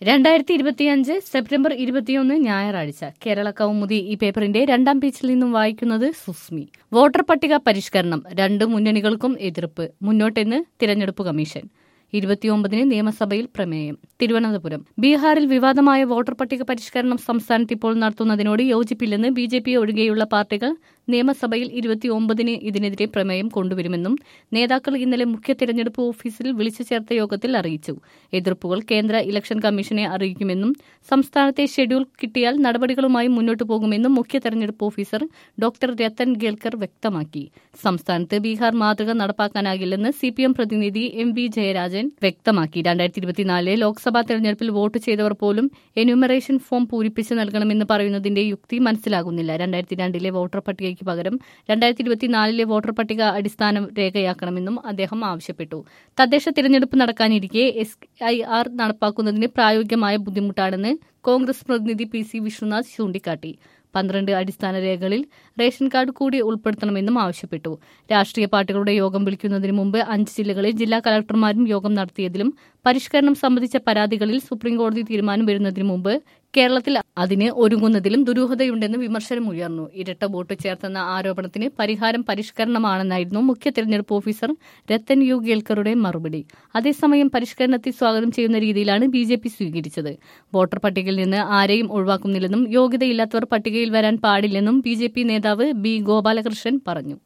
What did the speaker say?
രണ്ടായിരത്തി ഇരുപത്തിയഞ്ച് സെപ്റ്റംബർ ഇരുപത്തിയൊന്ന് ഞായറാഴ്ച കേരള കൗമുദി ഈ പേപ്പറിന്റെ രണ്ടാം പേജിൽ നിന്നും വായിക്കുന്നത് സുസ്മി വോട്ടർ പട്ടിക പരിഷ്കരണം രണ്ട് മുന്നണികൾക്കും എതിർപ്പ് മുന്നോട്ടെന്ന് തിരഞ്ഞെടുപ്പ് കമ്മീഷൻ ഇരുപത്തിയൊമ്പതിന് നിയമസഭയിൽ പ്രമേയം തിരുവനന്തപുരം ബീഹാറിൽ വിവാദമായ വോട്ടർ പട്ടിക പരിഷ്കരണം സംസ്ഥാനത്ത് ഇപ്പോൾ നടത്തുന്നതിനോട് യോജിപ്പില്ലെന്ന് ബി ജെ പി ഒഴികെയുള്ള പാർട്ടികൾ നിയമസഭയിൽ ഇരുപത്തിയൊമ്പതിന് ഇതിനെതിരെ പ്രമേയം കൊണ്ടുവരുമെന്നും നേതാക്കൾ ഇന്നലെ മുഖ്യ തിരഞ്ഞെടുപ്പ് ഓഫീസിൽ വിളിച്ചു ചേർത്ത യോഗത്തിൽ അറിയിച്ചു എതിർപ്പുകൾ കേന്ദ്ര ഇലക്ഷൻ കമ്മീഷനെ അറിയിക്കുമെന്നും സംസ്ഥാനത്തെ ഷെഡ്യൂൾ കിട്ടിയാൽ നടപടികളുമായി മുന്നോട്ടു പോകുമെന്നും മുഖ്യ തെരഞ്ഞെടുപ്പ് ഓഫീസർ ഡോക്ടർ രത്തൻ ഗേൽക്കർ വ്യക്തമാക്കി സംസ്ഥാനത്ത് ബീഹാർ മാതൃക നടപ്പാക്കാനാകില്ലെന്ന് സി പി എം പ്രതിനിധി എം വി ജയരാജൻ വ്യക്തമാക്കി രണ്ടായിരത്തി ഇരുപത്തിനാലിലെ ലോക്സഭാ തെരഞ്ഞെടുപ്പിൽ വോട്ട് ചെയ്തവർ പോലും എന്യൂമറേഷൻ ഫോം പൂരിപ്പിച്ച് നൽകണമെന്ന് പറയുന്നതിന്റെ യുക്തി മനസ്സിലാകുന്നില്ല രണ്ടായിരത്തി രണ്ടിലെ വോട്ടർ പട്ടികയ്ക്ക് പകരം രണ്ടായിരത്തി ഇരുപത്തിനാലിലെ വോട്ടർ പട്ടിക അടിസ്ഥാന രേഖയാക്കണമെന്നും അദ്ദേഹം ആവശ്യപ്പെട്ടു തദ്ദേശ തിരഞ്ഞെടുപ്പ് നടക്കാനിരിക്കെ എസ് ഐ ആർ നടപ്പാക്കുന്നതിന് പ്രായോഗികമായ ബുദ്ധിമുട്ടാണെന്ന് കോൺഗ്രസ് പ്രതിനിധി പി സി വിശ്വനാഥ് ചൂണ്ടിക്കാട്ടി പന്ത്രണ്ട് അടിസ്ഥാന രേഖകളിൽ റേഷൻ കാർഡ് കൂടി ഉൾപ്പെടുത്തണമെന്നും ആവശ്യപ്പെട്ടു രാഷ്ട്രീയ പാർട്ടികളുടെ യോഗം വിളിക്കുന്നതിന് മുമ്പ് അഞ്ച് ജില്ലകളിൽ ജില്ലാ കളക്ടർമാരും യോഗം നടത്തിയതിലും പരിഷ്കരണം സംബന്ധിച്ച പരാതികളിൽ സുപ്രീംകോടതി തീരുമാനം വരുന്നതിന് മുമ്പ് കേരളത്തിൽ അതിന് ഒരുങ്ങുന്നതിലും ദുരൂഹതയുണ്ടെന്ന് വിമർശനമുയർന്നു ഇരട്ട വോട്ട് ചേർത്തെന്ന ആരോപണത്തിന് പരിഹാരം പരിഷ്കരണമാണെന്നായിരുന്നു മുഖ്യ തെരഞ്ഞെടുപ്പ് ഓഫീസർ രത്തൻ യു ഗേൽക്കറുടെ മറുപടി അതേസമയം പരിഷ്കരണത്തെ സ്വാഗതം ചെയ്യുന്ന രീതിയിലാണ് ബി ജെ പി സ്വീകരിച്ചത് വോട്ടർ പട്ടികയിൽ നിന്ന് ആരെയും ഒഴിവാക്കുന്നില്ലെന്നും യോഗ്യതയില്ലാത്തവർ പട്ടികയിൽ വരാൻ പാടില്ലെന്നും ബി ജെ പി നേതാവ് ബി ഗോപാലകൃഷ്ണൻ പറഞ്ഞു